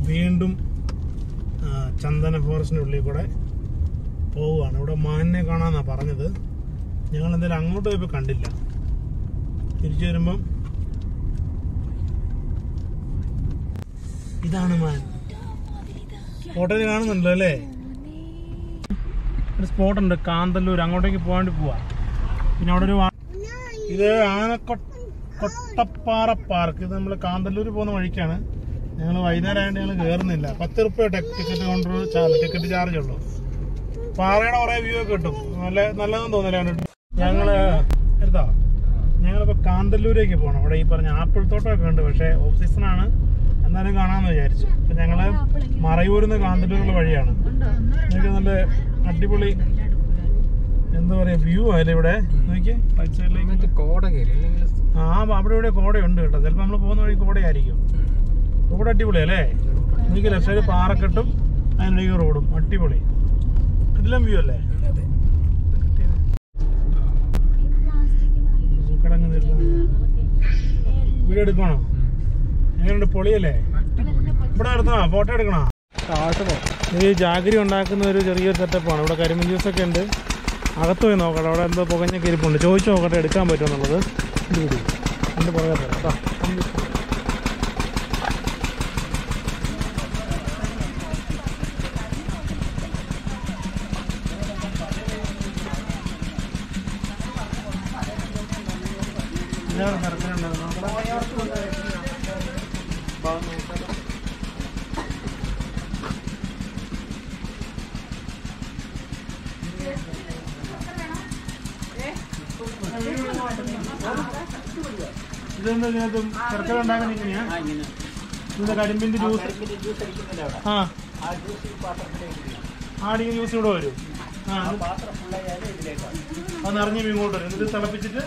വീണ്ടും ആ, ചന്ദന ഫോറസ്റ്റിന്റെ ഉള്ളിൽ കൂടെ പോവുകയാണ് ഇവിടെ മാനിനെ കാണാന്നാ പറഞ്ഞത് ഞങ്ങൾ എന്തായാലും അങ്ങോട്ട് പോയപ്പോ കണ്ടില്ല തിരിച്ചു വരുമ്പം ഇതാണ് മാൻ ഫോട്ടോയിൽ കാണുന്നുണ്ടല്ലോ അല്ലേ ഒരു സ്പോട്ട് ഉണ്ട് കാന്തല്ലൂർ അങ്ങോട്ടേക്ക് പോകാണ്ട് പോവാ പിന്നെ അവിടെ ഒരു വാ- ഇത് ആനക്കൊട്ടപ്പാറ പാർക്ക് ഇത് നമ്മൾ കാന്തല്ലൂർ പോകുന്ന വഴിക്കാണ് ഞങ്ങൾ വൈകുന്നേരം ആയതുകൊണ്ട് ഞങ്ങൾ കയറുന്നില്ല പത്ത് റുപ്യ ticket counter charge ticket charge ഉള്ളൂ പാറയുടെ കുറെ വ്യൂ ഒക്കെ കിട്ടും നല്ല നല്ലതെന്ന് തോന്നില്ല കണ്ടിട്ട് ഞങ്ങള് എടുത്താ ഞങ്ങളിപ്പോ കാന്തല്ലൂരേക്ക് പോകണം അവിടെ ഈ പറഞ്ഞ ആപ്പിൾ തോട്ടമൊക്കെ ഉണ്ട് പക്ഷെ ഓഫ് സീസൺ ആണ് എന്നാലും കാണാമെന്ന് വിചാരിച്ചു അപ്പൊ ഞങ്ങള് മറയൂരിന്ന് കാന്തല്ലൂരുള്ള വഴിയാണ് നിങ്ങൾക്ക് നല്ല അടിപൊളി എന്താ പറയാ വ്യൂ ആയാലും ഇവിടെ നോക്കിയേ റൈറ്റ് സൈഡിലേക്ക് മറ്റേ കോട കയറി അല്ലെങ്കിൽ ആ അവിടെ ഇവിടെ കോടയുണ്ട് കേട്ടോ ചിലപ്പോൾ നമ്മൾ പോകുന്ന വഴി കോടയായിരിക്കും റോഡ് അടിപൊളി അല്ലേ എനിക്ക് ലെഫ്റ്റ് സൈഡ് പാറക്കെട്ടും അതിനിടയ്ക്ക് റോഡും അടിപൊളി കിടിലം വ്യൂ അല്ലേ കിടങ്ങ് വീഡിയോ എടുക്കണോ എങ്ങനെയുണ്ട് പൊളിയല്ലേ ഇവിടെ എടുത്തണോ ഫോട്ടോ എടുക്കണോ താഴോട്ട് പോകും ഈ ജാഗരി ഉണ്ടാക്കുന്ന ഒരു ചെറിയൊരു സെറ്റപ്പാണ് ഇവിടെ കരിമീൻ ജ്യൂസ് ഒക്കെ ഉണ്ട് അകത്ത് പോയി നോക്കട്ടെ അവിടെ എന്തോ പുകഞ്ഞൊക്കെ ഇരിപ്പുണ്ട് ചോദിച്ചു നോക്കട്ടെ എടുക്കാൻ പറ്റുമോ എന്നുള്ളത് ഇത് പിടി എൻ്റെ പുറകെ തരാം കേട്ടോ ഇതാണ് തിരക്കിലുണ്ടാകുന്നത്. നോക്കടാ. ഭാഗം നോക്കാം. ഇതെന്താ ഇതിനകത്ത് ശർക്കര ഉണ്ടാക്കുന്ന ഇങ്ങനെയാ ഇത് കരിമ്പിന്റെ ജ്യൂസ് ആ ആടിയ ജ്യൂസ് ഇവിടെ വരും ആ അത് അത് നിറഞ്ഞ് ഇങ്ങോട്ട് വരും എന്നിട്ട് തിളപ്പിച്ചിട്ട്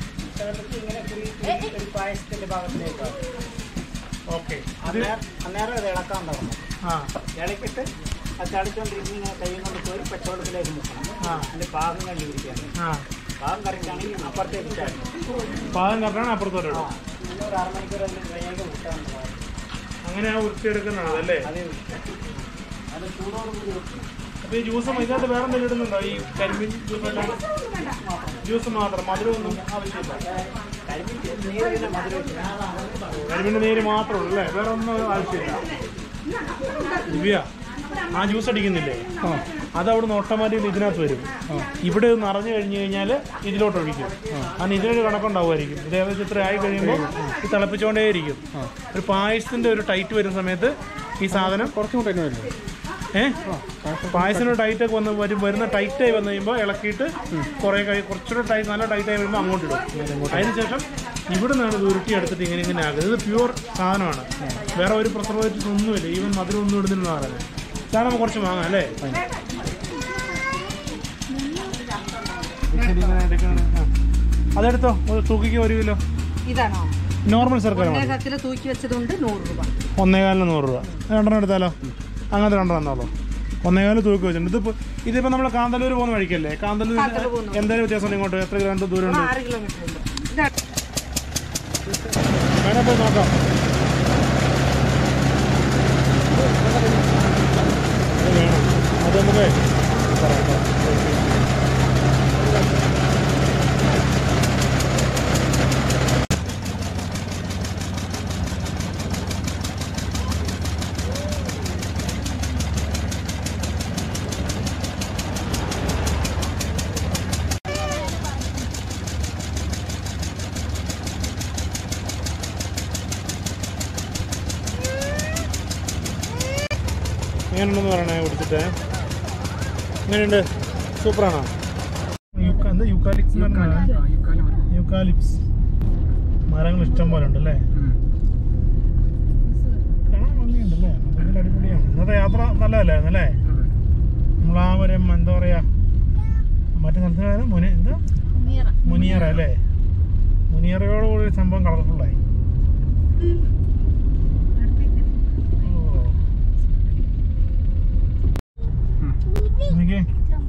ഓക്കെ അത് അന്നേരം അത് ഇളക്കാൻ തുടങ്ങും ആ ഇളക്കിട്ട് അത് തളിച്ചോണ്ടിരിക്കുന്ന ഇങ്ങനെ കൈ കൊണ്ട് കോരി പച്ചവെള്ളത്തിലേക്ക് മുക്കണം ആ അതിന്റെ പാകം കണ്ടുപിടിക്കാൻ ആ പാകം കറക്റ്റാണെങ്കിൽ അപ്പുറത്തേക്ക് ചാടും പാകം കറക്കണം അപ്പുറത്തോട്ട് ഇടും പിന്നെ ഒരു അരമണിക്കൂർ അതിന് വേഗം വിട്ടാൽ മതി അങ്ങനെ ആ വൃത്തിയെടുക്കുന്നതാണ് അല്ലേ അത് അത് ചൂടോട് കൂടി വെക്കും. അപ്പൊ ഈ ജ്യൂസ് ഇതിനകത്ത് വേറെ എന്തെങ്കിലും ഇടുന്നുണ്ടോ ഈ കരിമീൻ ജ്യൂസ് എല്ലാം ജ്യൂസ് മാത്രം മധുരമൊന്നും ആവശ്യമില്ല കരിമീൻ നീര് പിന്നെ മധുരം ഇല്ല. കരിമീൻ്റെ നീര് മാത്രമേ ഉള്ളൂ അല്ലേ വേറെ ഒന്നും ആവശ്യമില്ല ദിവ്യ ആ ജ്യൂസ് അടിക്കുന്നില്ലേ അത് അവിടെ നിന്ന് ഓട്ടോമാറ്റിക്കലി ഇതിനകത്ത് വരും ഇവിടെ ഇത് നിറഞ്ഞു കഴിഞ്ഞു കഴിഞ്ഞാൽ ഇതിലോട്ട് ഒഴിക്കും അതിന് ഇതിനൊരു കണക്കുണ്ടാവുമായിരിക്കും ഇത് ഏകദേശം ഇത്ര ആയി കഴിയുമ്പോൾ ഇത് തിളപ്പിച്ചുകൊണ്ടേയിരിക്കും ഒരു പായസത്തിന്റെ ഒരു ടൈറ്റ് വരുന്ന സമയത്ത് ഈ സാധനം കുറച്ചും കൂടെ തന്നെ വരില്ലേ ഏഹ് പായസത്തിന് ടൈറ്റ് ഒക്കെ വന്ന് വരും വരുന്ന ടൈറ്റ് ആയി വന്നു കഴിയുമ്പോൾ ഇളക്കിയിട്ട് കുറെ കഴി കുറച്ചുകൂടെ ടൈറ്റ് നല്ല ടൈറ്റ് ആയി വരുമ്പോൾ അങ്ങോട്ട് ഇടും അതിനുശേഷം ഇവിടെ നിന്നാണ് ഇത് ഉരുട്ടി എടുത്തിട്ട് ഇങ്ങനെ ഇങ്ങനെ ആകുന്നത് ഇത് പ്യുവർ സാധനമാണ് വേറെ ഒരു പ്രിസർവേറ്റീവ്സ് ഒന്നുമില്ല ഈവൻ മധുരം ഒന്നും ഇടുന്നില്ല പറയുന്നത് സാധനം നമുക്ക് കുറച്ച് വാങ്ങാം അല്ലേ ശരി, ഇങ്ങനെ എടുക്കണം. ആ. അതെടുത്തോ ഒരു തൂക്കിക്ക് ഒരു കിലോ ഇതാണോ നോർമൽ സർക്കാർ മതി ഒന്നേകത്തില് തൂക്കി വെച്ചതുകൊണ്ട് നൂറ് രൂപ ഒന്നേകാലിന് നൂറ് രൂപ രണ്ടെണ്ണം എടുത്താലോ അങ്ങനത്തെ രണ്ടെണ്ണം തന്നോളൂ ഒന്നേകാല് തൂക്കി വെച്ചിട്ടുണ്ട് ഇതിപ്പോ ഇതിപ്പോ നമ്മൾ കാന്തല്ലൂർ പോകുന്ന വഴിക്കല്ലേ കാന്തല്ലൂർ കാന്തല്ലൂർ പോകുന്ന എന്തായാലും വ്യത്യാസം ഇങ്ങോട്ട് എത്ര കിലോമീറ്റർ ദൂരം ഉണ്ട് ആറ് കിലോമീറ്റർ ഉണ്ട് ഇതാ വേണേ പോയി നോക്കാം ഇത് വേണം അത് നമുക്ക് പറയാം, പറയാം. എങ്ങനെയുണ്ടെന്ന് പറയണേ കുടിച്ചിട്ട് എങ്ങനെയുണ്ട് സൂപ്പറാണോ യുക്ക- എന്താ യുക്കാലിക്സ് യുക്കാലിപ്സ് മരങ്ങൾ ഇഷ്ടം പോലെ ഉണ്ട് അല്ലേ കാണാൻ ഭംഗിയുണ്ടല്ലേ മൊത്തത്തിൽ അടിപൊളിയാണ് ഇന്നത്തെ യാത്ര നല്ലതല്ലായിരുന്നു അല്ലേ നമ്മൾ ആ ഒരു എന്താ പറയാ മറ്റേ സ്ഥലത്തിന് പേര് മുനി എന്താ മുനിയറ അല്ലേ മുനിയറയോടുകൂടി ഒരു സംഭവം കളർഫുള്ളായി ഓ നോക്കിയേ.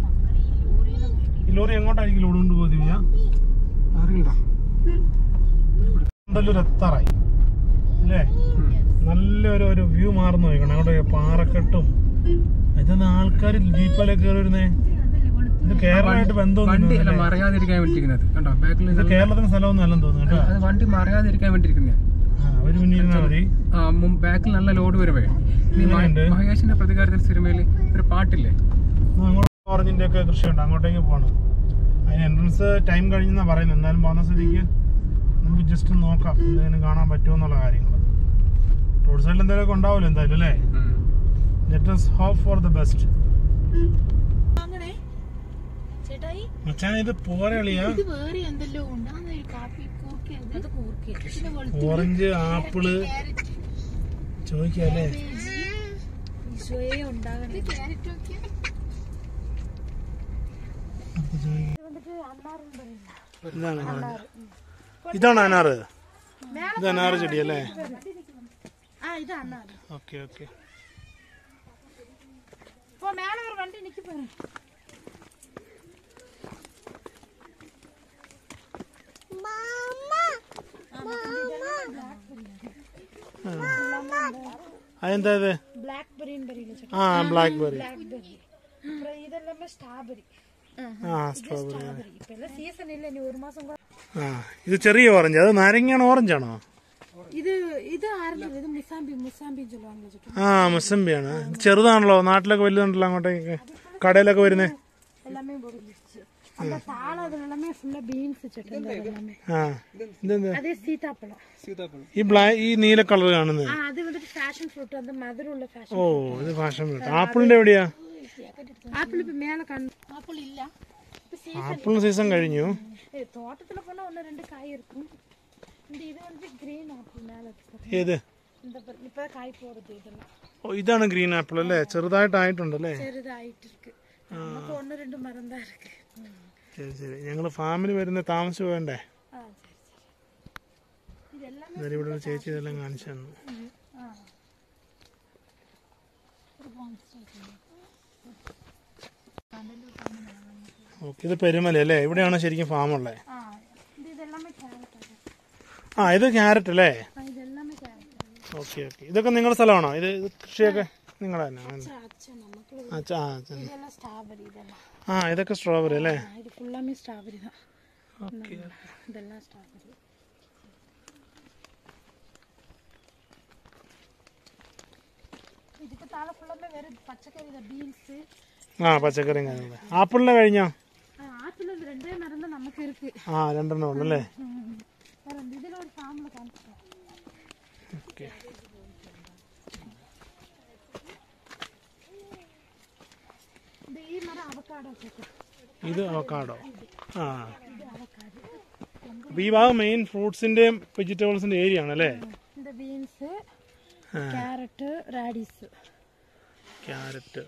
ഈ ലോറി എങ്ങോട്ടായിരിക്കും ലോഡ് കൊണ്ട് പോകുക അറിയില്ല കണ്ടല്ലൂർ എത്താറായി അല്ലേ നല്ലൊരു ഒരു വ്യൂ മാറുന്നു നോക്കണം അവിടെ പാറക്കെട്ടും ഇതെന്ന് ആൾക്കാർ ജീപ്പിലൊക്കെ കയറി വരുന്നേ ഇത് കേരളമായിട്ട് വണ്ടി അല്ല ബന്ധമൊന്നും മറിയാതിരിക്കാൻ വേണ്ടിയിരിക്കുന്നത് കണ്ടോ ബാക്കിൽ ഇത് കേരളത്തിന് സ്ഥലമൊന്നും അല്ലെന്ന് തോന്നുന്നു കേട്ടോ അത് വണ്ടി മറിയാതിരിക്കാൻ വേണ്ടിയിരിക്കുന്നത് ആ അവര് മുന്നിൽ ഇരുന്നാ മതി ആ ബാക്കിൽ നല്ല ലോഡ് വരുവേ ഈ മ- എങ്ങനെയുണ്ട്? മഹേഷിന്റെ പ്രതികാരത്തിൽ സിനിമയിൽ ഒരു പാട്ടില്ലേ എന്നാ അങ്ങോട്ട് ഓറഞ്ചിന്റെ ഒക്കെ കൃഷിയുണ്ട് അങ്ങോട്ടേക്ക് പോകണം അതിന് എൻട്രൻസ് ടൈം കഴിഞ്ഞെന്നാ പറയുന്നത് എന്നാലും പോകുന്ന സ്ഥിതിക്ക് നമുക്ക് ജസ്റ്റ് നോക്കാം എന്തെങ്കിലും കാണാൻ പറ്റുമോ എന്നുള്ള കാര്യങ്ങൾ റോഡ് സൈഡിൽ എന്തെങ്കിലുമൊക്കെ ഉണ്ടാവില്ല എന്തായാലും അല്ലേ let us hope for the best ചേട്ടായി മച്ചാൻ ഇത് പോരളിയാ ഇത് വേറെ എന്തെല്ലോ ഉണ്ടാകുന്ന ഒരു കാപ്പി കൂർക്കി അത് കൂർക്കി പിന്നെ വെളുത്തുള്ളി ഓറഞ്ച് ആപ്പിള് ക്യാരറ്റ് ചോദിക്കല്ലേ ഈശോയെ ഉണ്ടാകണം ക്യാരറ്റ് ഒക്കെ ഇതാണ് ഇതാണ് അനാറ് ഇത് അനാറ് ചെടി അല്ലേ ആ ഇതാണ് ഓക്കെ ഓക്കെ ഇപ്പൊ മേലെ ഒരു വണ്ടി നിക്ക് പോறேன் അതെന്താ ഇത് பிளாக் பெரின்னு தெரியல ആ ബ്ലാക്ക് ബെറി பிளாக் பெரி அப்புறம் இதெல்லாமே ஸ்ட்ராபெரி ആ സ്ട്രോബെറി ஸ்ட்ராபெரி இப்ப எல்லாம் சீசன் இல்ல நீ ஒரு மாசம் கூட ആ ഇത് ചെറിയ ഓറഞ്ച് അത് നാരങ്ങയാണോ ഓറഞ്ചാണോ இது இது ஆரஞ்சு இது முசாம்பி முசாம்பின்னு சொல்லுவாங்க சுட்டு ആ മുസമ്പിയാണ് ഇത് ചെറുതാണല്ലോ നാട്ടിലൊക്കെ വലുതുണ്ടല്ലോ അങ്ങോട്ടേക്ക് കടയിലൊക്കെ വരുന്നേ எல்லாமே முடிஞ்சிருச்சு அந்த தாளம் அதுல எல்லாமே ஃபுல்லா பீன்ஸ் சட்டு எல்லாமே ആ ഇതെന്താ அதே சீதாப்பழம் സീതാപ്പഴം ഈ ബ്ലാ ഈ നീല കളർ കാണുന്നത് ஆ அது வந்துட்டு ஃபேஷன் ஃப்ரூட் அந்த மதுரை உள்ள ஃபேஷன் ഓ ഇത് ഫാഷൻ ഫ്രൂട്ട് ആപ്പിളിന്റെ എവിടെയാ ஆப்பிள் இப்ப மேல கண் ஆப்பிள் இல்ல இப்ப சீ- ആപ്പിളിന് സീസൺ കഴിഞ്ഞു ஏய், தோட்டத்துல போனா ஒன்னு ரெண்டு காய் இருக்கும் இந்த இது வந்து கிரீன் ஆப்பிள் மேல இருக்கு ഏത് இந்த பாரு, இப்ப காய் போறது இதெல்லாம் ഓ ഇതാണ് ഗ്രീൻ ആപ്പിൾ അല്ലേ ചെറുതായിട്ടായിട്ടുണ്ടല്ലേ பெரிதாயிட்டு இருக்கு நமக்கு ஒன்னு ரெண்டு மரம் தான் இருக்கு ம். ശരി ശരി ഞങ്ങൾ ഫാമിൽ വരുന്ന താമസം വേണ്ടേ ஆ சரி சரி இது எல்லாமே എന്നാലും ഇവിടെ ഒരു ചേച്ചി ഇതെല്ലാം കാണിച്ചു തന്നു ஆ ஒரு பாக்ஸ் வச்சிருக்கேன். ഓക്കെ ഇത് പെരുമല അല്ലേ ഇവിടെയാണ് ശരിക്കും ഫാം ഉള്ളത് ஆ இது இது எல்லாமே கேரட் ആ ഇത് ക്യാരറ്റ് അല്ലേ இது எல்லாமே கேரட் ഓക്കെ ഓക്കെ ഇതൊക്കെ നിങ്ങളുടെ സ്ഥലമാണോ ഇത് ഇത് കൃഷിയൊക്കെ നിങ്ങളുടെ തന്നെ அச்சா நமக்கு അച്ഛാ ആ അച്ഛൻ. இதெல்லாம் ஸ்ட்ராபெரி இதெல்லாம் ആ ഇതൊക്കെ സ്ട്രോബെറി അല്ലേ ஆ, இது ஃபுல்லாமே ஸ்ட்ராபெரி தான் ഓക്കെ இதெல்லாம் ஸ்ட்ராபெரி இதுக்கு தாழ ஃபுல்லாமே வெறும் பச்சைக்கறி தான் பீன்ஸு ആ പച്ചക്കറിയും കാര്യങ്ങളും ആപ്പിളിന്റെ കഴിഞ്ഞോ ஆப்பிள் இந்த ரெண்டே மரம் தான் நமக்கு இருக்கு ആ രണ്ടെണ്ണം ഉള്ളു അല്ലേ ம். வேற இந்த இதில் ஒரு ஃபார்மில் காமிச்சிட்டேன் ഓക്കെ இந்த ஈ மரம் அவக்காடோ கேட்கும் ഇത് അവക്കാടോ ആ അപ്പൊ ഈ ഭാഗം മെയിൻ ഫ്രൂട്ട്സിന്റെയും വെജിറ്റബിൾസിന്റെ ഏരിയ ആണ് അല്ലേ இந்த பீன்ஸு ആ கேரட்டு ரேடிஸு ക്യാരറ്റ്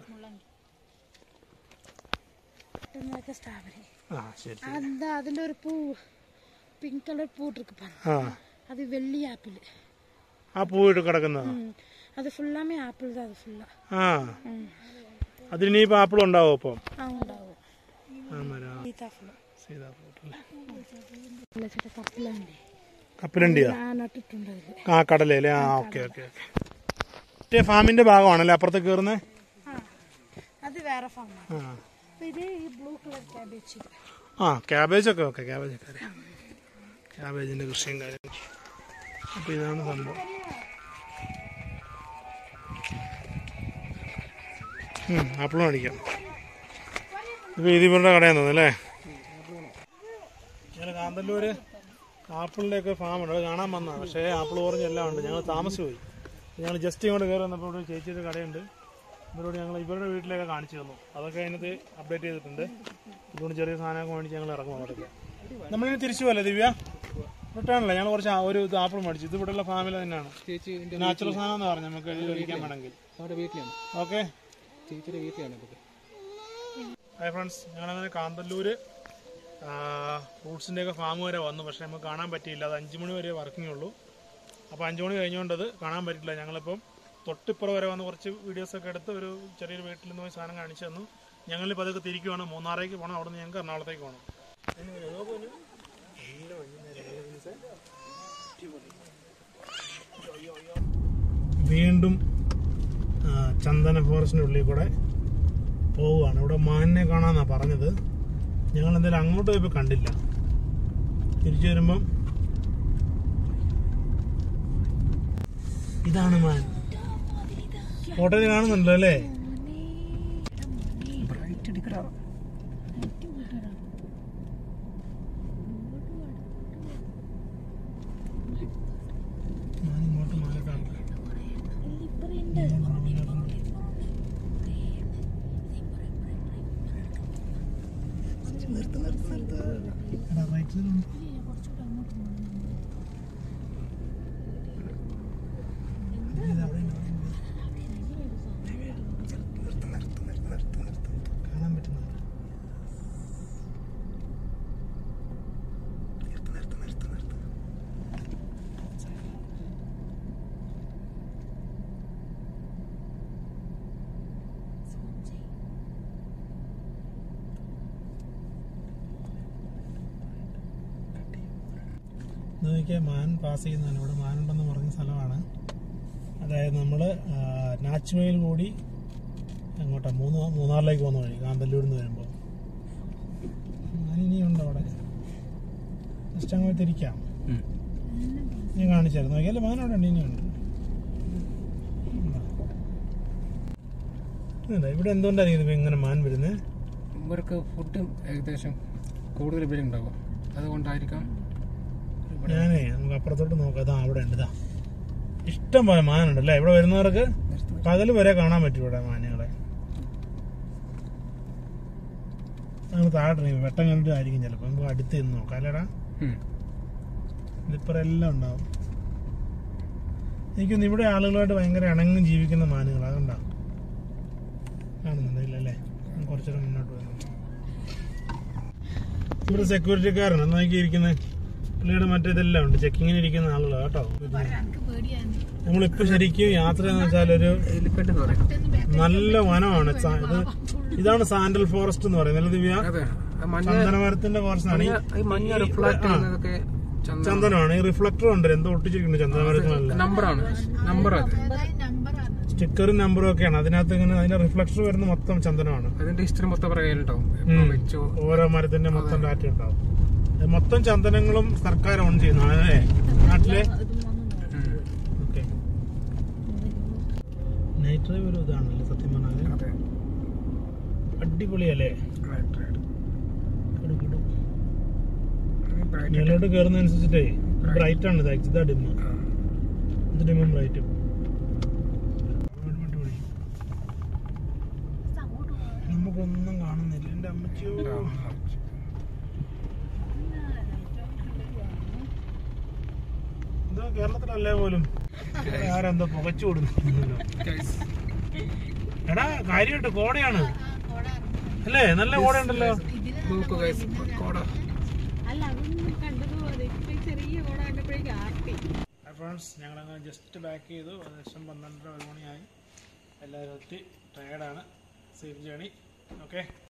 ഇതൊക്കെ സ്ട്രോബെറി ആ ശരി அந்த அதில் ஒரு பூ பிங்க் கலர் பூ இருக்கு பாருங்க ആ அது வெள்ளி ஆப்பிள் ആ പൂവിട്ട് കിടക്കുന്നതാ ம். அது ஃபுல்லாமே ஆப்பிள் தான் அது ஃபுல்லாக ആ അതിനിപ്പോ ആപ്പിൾ ഉണ്ടാവും അപ്പം ஆ உண்டாகும் ആ മരം சீதாஃபலம் സീതാ ഫ്രൂട്ട് അല്ലേ இல்லை ചേട്ടാ കപ്പലുണ്ട് കപ്പലണ്ടിയാ ആ നട്ടിട്ടുണ്ട് അതിൽ ആ കടലല്ലേ ആ ഓക്കെ ഓക്കെ ഓക്കെ മറ്റേ ഫാമിന്റെ ഭാഗമാണല്ലേ അപ്പുറത്ത് കയറുന്നത് ആ അത് വേറെ ഫാമാണ് ആ അപ്പൊ ഇത് ഈ ബ്ലൂ കളർ ക്യാബേജ് ഇത് ആ ക്യാബേജ് ഒക്കെ ഓക്കെ ക്യാബേജ് ഒക്കെ അറിയാം ക്യാബേജിന്റെ കൃഷിയും കാര്യങ്ങളും അപ്പൊ ഇതാണ് സംഭവം ഉം, ആപ്പിളും അടിക്കാം ഇപ്പൊ ഇത് ഇവരുടെ കടയാന്ന് തോന്നുന്നു അല്ലേ ഞങ്ങൾ കാന്തല്ലൂര് ആപ്പിളിന്റെ ഒക്കെ ഫാം ഉണ്ട് അത് കാണാൻ വന്നാ പക്ഷേ ആപ്പിൾ ഓറഞ്ച് എല്ലാം ഉണ്ട് ഞങ്ങൾ താമസിച്ചു പോയി ഞങ്ങൾ ജസ്റ്റ് ഇങ്ങോട്ട് കയറി വന്നപ്പോൾ ഇവിടെ ചേച്ചിയുടെ കടയുണ്ട് ഇവരോട് ഞങ്ങൾ ഇവരുടെ വീട്ടിലേക്ക് കാണിച്ചു തന്നു അതൊക്കെ അതിനകത്ത് അപ്ഡേറ്റ് ചെയ്തിട്ടുണ്ട് ഇതുകൊണ്ട് ചെറിയ സാധനമൊക്കെ മേടിച്ച് ഞങ്ങൾ ഇറങ്ങും അവിടേക്ക് നമ്മളിനി തിരിച്ചു പോലെ ദിവ്യ റിട്ടേൺ അല്ല ഞങ്ങൾ കുറച്ച് ആ- ഒരു ഇത് ആപ്പിൾ മേടിച്ചു ഇത് ഇവിടെയുള്ള ഫാമിൽ തന്നെയാണ് ചേച്ചി എൻ്റെ നാച്ചുറൽ സാധനം എന്ന് പറഞ്ഞു നമുക്ക് ഇത് കഴിക്കാൻ വേണമെങ്കിൽ അവിടെ വീട്ടിലാണ് ഓക്കെ ചേച്ചിയുടെ വീട്ടിലാണ് ഇതൊക്കെ ഹായ് ഫ്രണ്ട്സ് ഞങ്ങളങ്ങനെ കാന്തല്ലൂര് ഫ്രൂട്ട്സിൻ്റെ ഒക്കെ ഫാം വരെ വന്നു പക്ഷേ നമുക്ക് കാണാൻ പറ്റിയില്ല അത് അഞ്ച് മണി വരെ വർക്കിംഗ് ഉള്ളൂ അപ്പോൾ അഞ്ച് മണി കഴിഞ്ഞുകൊണ്ട് അത് കാണാൻ പറ്റില്ല ഞങ്ങളിപ്പം തൊട്ടിപ്പുറം വരെ വന്ന് കുറച്ച് വീഡിയോസൊക്കെ എടുത്ത് ഒരു ചെറിയൊരു വീട്ടിൽ നിന്ന് പോയി സാധനം കാണിച്ചു തന്നു ഞങ്ങളിപ്പോൾ അതൊക്കെ തിരിക്കുവാണ് മൂന്നാറേക്ക് പോകണം അവിടെ നിന്ന് ഞങ്ങൾക്ക് എറണാകുളത്തേക്ക് പോകണം വീണ്ടും ആ, ചന്ദന ഫോറസ്റ്റിന്റെ ഉള്ളിൽ കൂടെ പോവുകയാണ് ഇവിടെ മാനിനെ കാണാന്നാ പറഞ്ഞത് ഞങ്ങൾ എന്തായാലും അങ്ങോട്ട് പോയപ്പോൾ കണ്ടില്ല തിരിച്ചു വരുമ്പം ഇതാണ് മാൻ ഫോട്ടോയിൽ കാണുന്നുണ്ടല്ലോ അല്ലേ ബ്രൈറ്റ് എടുക്കടാ മാൻ ഇങ്ങോട്ട് മാറിയിട്ടാണ് എടാ, റൈറ്റിലുണ്ട്. ഇത് അവിടെ ഉണ്ട്, അവിടെ ഉണ്ട്. കാണാൻ പറ്റുന്നുണ്ട് നോക്കിയാൽ മാൻ പാസ് ചെയ്യുന്നതാണ് ഇവിടെ മാനുണ്ടെന്ന് പറഞ്ഞ സ്ഥലമാണ് അതായത് നമ്മൾ നാച്ചുമയിൽ കൂടി അങ്ങോട്ടാ മൂന്ന് മൂന്നാറിലേക്ക് പോകുന്ന വഴി കാന്തല്ലൂരിൽ നിന്ന് വരുമ്പോൾ മാൻ ഇനിയുണ്ട് അവിടെ ജസ്റ്റ് അങ്ങോട്ട് തിരിക്കാം ഞാൻ കാണിച്ചായിരുന്നു നോക്കിയാൽ മാൻ അവിടെ ഉണ്ട് ഇനിയുണ്ട് ഇതാ, ഇവിടെ എന്തുകൊണ്ടായിരിക്കും ഇതിപ്പോ ഇങ്ങനെ മാൻ വരുന്നത് ഇവർക്ക് ഫുഡ് ഏകദേശം കൂടുതൽ വില ഉണ്ടാവും അതുകൊണ്ടായിരിക്കാം ഇവിടെ ഞാനേ നമുക്ക് അപ്പുറത്തോട്ട് നോക്കാം അതാ അവിടെ ഉണ്ട് ഇതാ ഇഷ്ടം പോലെ മാനുണ്ട് അല്ലേ ഇവിടെ വരുന്നവർക്ക് പകൽ വരെ കാണാൻ പറ്റും ഇവിടെ മാനുകളെ നമുക്ക് താഴെ ഇറങ്ങി വെട്ടം കണ്ടിട്ടായിരിക്കും ചിലപ്പോൾ നമുക്ക് അടുത്ത് നിന്ന് നോക്കാം അല്ലേടാ ഉം. ഇതിപ്പറ എല്ലാം ഉണ്ടാവും എനിക്കൊന്ന് ഇവിടെ ആളുകളായിട്ട് ഭയങ്കര ഇണങ്ങും ജീവിക്കുന്ന മാനുകളാ കണ്ടാ കാണുന്നുണ്ട് ഇല്ലല്ലേ ഞാൻ കുറച്ചുകൂടെ മുന്നോട്ട് വരുന്നു ഇവിടെ സെക്യൂരിറ്റിക്കാരനാണ് നോക്കിയിരിക്കുന്നത് പുള്ളിയുടെ മറ്റേതെല്ലാം ഉണ്ട് ചെക്കിങ്ങിന് ഇരിക്കുന്ന ആളുകളാ കേട്ടോ നമ്മളിപ്പോ ശരിക്കും യാത്ര എന്ന് വെച്ചാൽ ഒരു എലിഫന്റ് എന്ന് പറയും നല്ല വനമാണ് സ- ഇത് ഇതാണ് സാൻഡൽ ഫോറസ്റ്റ് എന്ന് പറയുന്നത് അല്ലേ ദിവ്യ അതെ ആ മഞ്ഞ ചന്ദനമരത്തിന്റെ ഫോറസ്റ്റ് ആണ് ഈ- ഈ മഞ്ഞ റിഫ്ലക്ട് ചെയ്യുന്നതൊക്കെ ചന്ദനം ചന്ദനമാണ് ഈ റിഫ്ലക്ടർ ഉണ്ട് എന്തോ ഒട്ടിച്ചിട്ടുണ്ട് ചന്ദനമരത്തിനല്ല നമ്പറാണ് നമ്പർ അത് സ്റ്റിക്കറും നമ്പറും ഒക്കെയാണ് അതിനകത്ത് ഇങ്ങനെ അതിന്റെ റിഫ്ലക്ടർ വരുന്ന മൊത്തം ചന്ദനമാണ് അതിന്റെ ഹിസ്റ്ററി മൊത്തം പറയാനുണ്ടാവും എപ്പോ ഉം. വെച്ചോ ഓരോ മരത്തിന്റെ മൊത്തം ഡാറ്റ ഉണ്ടാവും ഇത് മൊത്തം ചന്ദനങ്ങളും സർക്കാർ ഓൺ ചെയ്യുന്നതാണ് അല്ലേ നാട്ടിലെ ഉം. ഓക്കെ നൈറ്റ് ഡ്രൈവ് ഒരു ഇതാണല്ലേ സത്യം പറഞ്ഞാല് അതെ അടിപൊളിയല്ലേ Right, right. കിടു കിടു. ഈ bright മേലോട്ട് കയറുന്നതനുസരിച്ചിട്ടേ ബ്രൈറ്റ് ആണ് ഇത് ഇതാ ഡിമ്മ ആ. ഇത് ഡിമ്മും ബ്രൈറ്റും നമുക്കൊന്നും കാണുന്നില്ല എന്റെ അമ്മച്ചിയോ ഇതാ കേരളത്തിലല്ലേ പോലും ഇവിടെ ആരെന്തോ പുകച്ചു കൊടുക്കുന്നുണ്ടല്ലോ Guys, എടാ കാര്യമായിട്ട് കോടയാണ് അല്ലേ നല്ല കോടയുണ്ടല്ലോ നോക്കൂ guys, കോട അല്ല അതൊന്നും കണ്ടതുപോലെ ഇപ്പൊ ചെറിയ കോട കണ്ടപ്പോഴേക്കും ആർത്തി ഫ്രണ്ട്സ് ഞങ്ങൾ അങ്ങനെ ജസ്റ്റ് ബാക്ക് ചെയ്തു ഏകദേശം പന്ത്രണ്ടര ഒരു മണിയായി എല്ലാവരും എത്തി ടയേർഡാണ് സേഫ് ജേണി ഓക്കെ